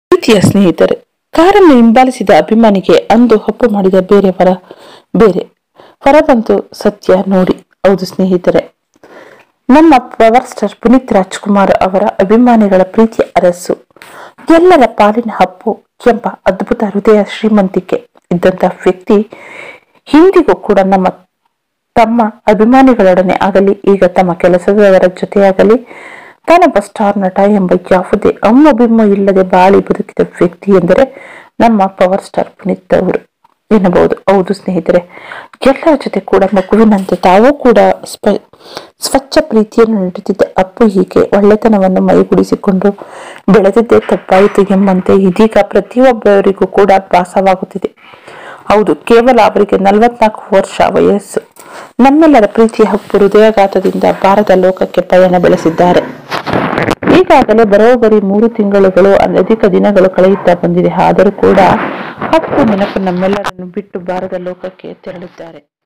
ಪ್ರೀತಿಯ ಸ್ನೇಹಿತರೆ ಕಾರನ್ನು ಹಿಂಬಾಲಿಸಿದ ಅಭಿಮಾನಿಗೆ ಅಂದು ಹಪ್ಪು ಮಾಡಿದ ಬೇರೆಯವರ ಬೇರೆ ಹೊರಬಂತು ಸತ್ಯ ನೋಡಿ ಹೌದು ಸ್ನೇಹಿತರೆ ನಮ್ಮ ಪವರ್ ಸ್ಟಾರ್ ಪುನೀತ್ ರಾಜ್ಕುಮಾರ್ ಅವರ ಅಭಿಮಾನಿಗಳ ಪ್ರೀತಿಯ ಅರಸು ಎಲ್ಲರ ಪಾಲಿನ ಹಪ್ಪು ಎಂಬ ಅದ್ಭುತ ಹೃದಯ ಶ್ರೀಮಂತಿಕೆ ಇದ್ದಂತ ವ್ಯಕ್ತಿ ಇಂದಿಗೂ ಕೂಡ ನಮ್ಮ ತಮ್ಮ ಅಭಿಮಾನಿಗಳೊಡನೆ ಆಗಲಿ ಈಗ ತಮ್ಮ ಕೆಲಸದವರ ಜೊತೆಯಾಗಲಿ ತಾನೊಬ್ಬ ಸ್ಟಾರ್ ನಟ ಎಂಬ ಯಾವುದೇ ಅಮ್ಮಬಿಮ್ಮ ಇಲ್ಲದೆ ಬಾಳಿ ಬದುಕಿದ ವ್ಯಕ್ತಿ ಎಂದರೆ ನಮ್ಮ ಪವರ್ ಸ್ಟಾರ್ ಪುನೀತ್ ಅವರು ಎನ್ನಬಹುದು ಹೌದು ಸ್ನೇಹಿತರೆ ಎಲ್ಲರ ಜೊತೆ ಕೂಡ ಮಗುವಿನಂತೆ ತಾವೂ ಕೂಡ ಸ್ಪ ಸ್ವಚ್ಛ ಪ್ರೀತಿಯನ್ನು ನೀಡುತ್ತಿದ್ದ ಅಪ್ಪು ಹೀಗೆ ಒಳ್ಳೆತನವನ್ನು ಮೈಗೂಡಿಸಿಕೊಂಡು ಬೆಳೆದಿದ್ದೇ ತಪ್ಪಾಯಿತು ಎಂಬಂತೆ ಇದೀಗ ಪ್ರತಿಯೊಬ್ಬರಿಗೂ ಕೂಡ ಭಾಸವಾಗುತ್ತಿದೆ ಹೌದು ಕೇವಲ ಅವರಿಗೆ ನಲವತ್ನಾಲ್ಕು ವರ್ಷ ವಯಸ್ಸು ನಮ್ಮೆಲ್ಲರ ಪ್ರೀತಿಯ ಹಕ್ಕು ಹೃದಯಾಘಾತದಿಂದ ಭಾರತ ಲೋಕಕ್ಕೆ ಪಯಣ ಬೆಳೆಸಿದ್ದಾರೆ ಈಗಾಗಲೇ ಬರೋಬ್ಬರಿ ಮೂರು ತಿಂಗಳುಗಳು ಅಧಿಕ ದಿನಗಳು ಕಳೆಯುತ್ತಾ ಬಂದಿದೆ ಆದರೂ ಕೂಡ ಹಕ್ಕು ನೆನಪು ನಮ್ಮೆಲ್ಲರನ್ನು ಬಿಟ್ಟು ಭಾರತ ಲೋಕಕ್ಕೆ ತೆರಳಿದ್ದಾರೆ